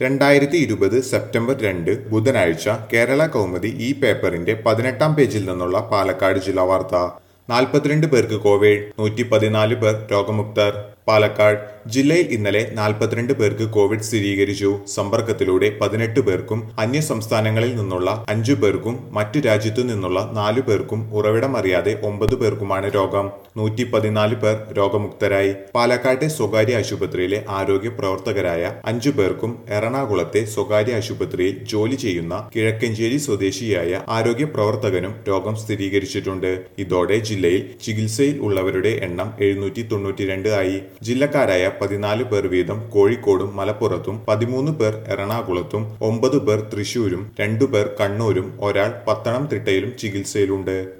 രണ്ടായിരത്തി ഇരുപത് സെപ്റ്റംബർ രണ്ട് ബുധനാഴ്ച കേരള കൗമുദി ഈ പേപ്പറിന്റെ പതിനെട്ടാം പേജിൽ നിന്നുള്ള പാലക്കാട് ജില്ലാ വാർത്ത നാൽപ്പത്തിരണ്ട് പേർക്ക് കോവിഡ് നൂറ്റി പതിനാല് പേർ രോഗമുക്തർ പാലക്കാട് ജില്ലയിൽ ഇന്നലെ നാൽപ്പത്തിരണ്ട് പേർക്ക് കോവിഡ് സ്ഥിരീകരിച്ചു സമ്പർക്കത്തിലൂടെ പതിനെട്ട് പേർക്കും അന്യ സംസ്ഥാനങ്ങളിൽ നിന്നുള്ള അഞ്ചു പേർക്കും മറ്റു രാജ്യത്തു നിന്നുള്ള നാലു പേർക്കും ഉറവിടമറിയാതെ ഒമ്പത് പേർക്കുമാണ് രോഗം നൂറ്റി പതിനാല് പേർ രോഗമുക്തരായി പാലക്കാട്ടെ സ്വകാര്യ ആശുപത്രിയിലെ ആരോഗ്യ പ്രവർത്തകരായ അഞ്ചു പേർക്കും എറണാകുളത്തെ സ്വകാര്യ ആശുപത്രിയിൽ ജോലി ചെയ്യുന്ന കിഴക്കഞ്ചേരി സ്വദേശിയായ ആരോഗ്യ പ്രവർത്തകനും രോഗം സ്ഥിരീകരിച്ചിട്ടുണ്ട് ഇതോടെ ജില്ലയിൽ ചികിത്സയിൽ ഉള്ളവരുടെ എണ്ണം എഴുന്നൂറ്റി തൊണ്ണൂറ്റിരണ്ട് ആയി ജില്ലക്കാരായ പതിനാല് പേർ വീതം കോഴിക്കോടും മലപ്പുറത്തും പതിമൂന്ന് പേർ എറണാകുളത്തും ഒമ്പത് പേർ തൃശൂരും രണ്ടു പേർ കണ്ണൂരും ഒരാൾ പത്തനംതിട്ടയിലും ചികിത്സയിലുണ്ട്